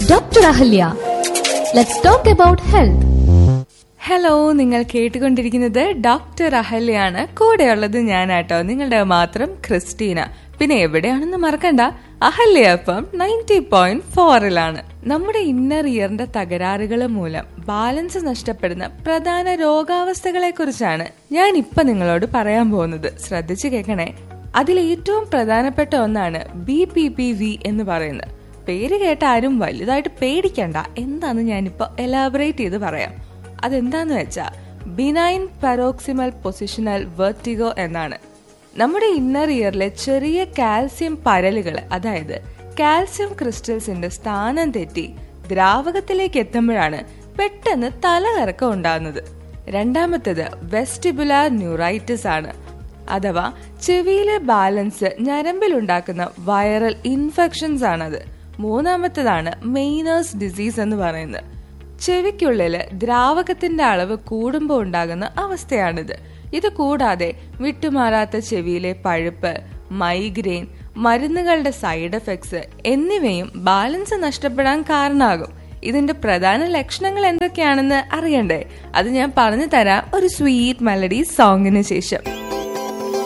Dr. Ahalya. Let's talk about health. Hello നിങ്ങൾ കേട്ടുകൊണ്ടിരിക്കുന്നത് doctor അഹല്യാണ് കൂടെയുള്ളത് ഞാനാട്ടോ നിങ്ങളുടെ മാത്രം ക്രിസ്റ്റീന പിന്നെ എവിടെയാണെന്ന് മറക്കണ്ട അഹല്യ എഫം നയൻറ്റി പോയിന്റ് ഫോറിലാണ് നമ്മുടെ ഇന്നർ ഇയറിന്റെ തകരാറുകൾ മൂലം ബാലൻസ് നഷ്ടപ്പെടുന്ന പ്രധാന രോഗാവസ്ഥകളെ കുറിച്ചാണ് ഞാൻ ഇപ്പൊ നിങ്ങളോട് പറയാൻ പോകുന്നത് ശ്രദ്ധിച്ചു കേൾക്കണേ അതിൽ ഏറ്റവും പ്രധാനപ്പെട്ട ഒന്നാണ് ബി പി പി വി എന്ന് പറയുന്നത് പേര് കേട്ട ആരും വലുതായിട്ട് പേടിക്കണ്ട എന്താന്ന് ഞാനിപ്പോ എലാബറേറ്റ് ചെയ്ത് പറയാം അതെന്താന്ന് വെച്ചാൽ ബിനൈൻ പരോക്സിമൽ പൊസിഷണൽ വെർട്ടിഗോ എന്നാണ് നമ്മുടെ ഇന്നർ ഇയറിലെ ചെറിയ കാൽസ്യം പരലുകൾ അതായത് കാൽസ്യം ക്രിസ്റ്റൽസിന്റെ സ്ഥാനം തെറ്റി ദ്രാവകത്തിലേക്ക് എത്തുമ്പോഴാണ് പെട്ടെന്ന് തലകറക്കം ഉണ്ടാകുന്നത് രണ്ടാമത്തേത് വെസ്റ്റിബുലാർ ന്യൂറൈറ്റിസ് ആണ് അഥവാ ചെവിയിലെ ബാലൻസ് ഞരമ്പിലുണ്ടാക്കുന്ന വൈറൽ ഇൻഫെക്ഷൻസ് ആണത് മൂന്നാമത്തേതാണ് മെയിനേഴ്സ് ഡിസീസ് എന്ന് പറയുന്നത് ചെവിക്കുള്ളില് ദ്രാവകത്തിന്റെ അളവ് കൂടുമ്പോൾ ഉണ്ടാകുന്ന അവസ്ഥയാണിത് ഇത് കൂടാതെ വിട്ടുമാറാത്ത ചെവിയിലെ പഴുപ്പ് മൈഗ്രെയിൻ മരുന്നുകളുടെ സൈഡ് എഫക്ട്സ് എന്നിവയും ബാലൻസ് നഷ്ടപ്പെടാൻ കാരണമാകും ഇതിന്റെ പ്രധാന ലക്ഷണങ്ങൾ എന്തൊക്കെയാണെന്ന് അറിയണ്ടേ അത് ഞാൻ പറഞ്ഞു തരാം ഒരു സ്വീറ്റ് മെലഡി സോങ്ങിന് ശേഷം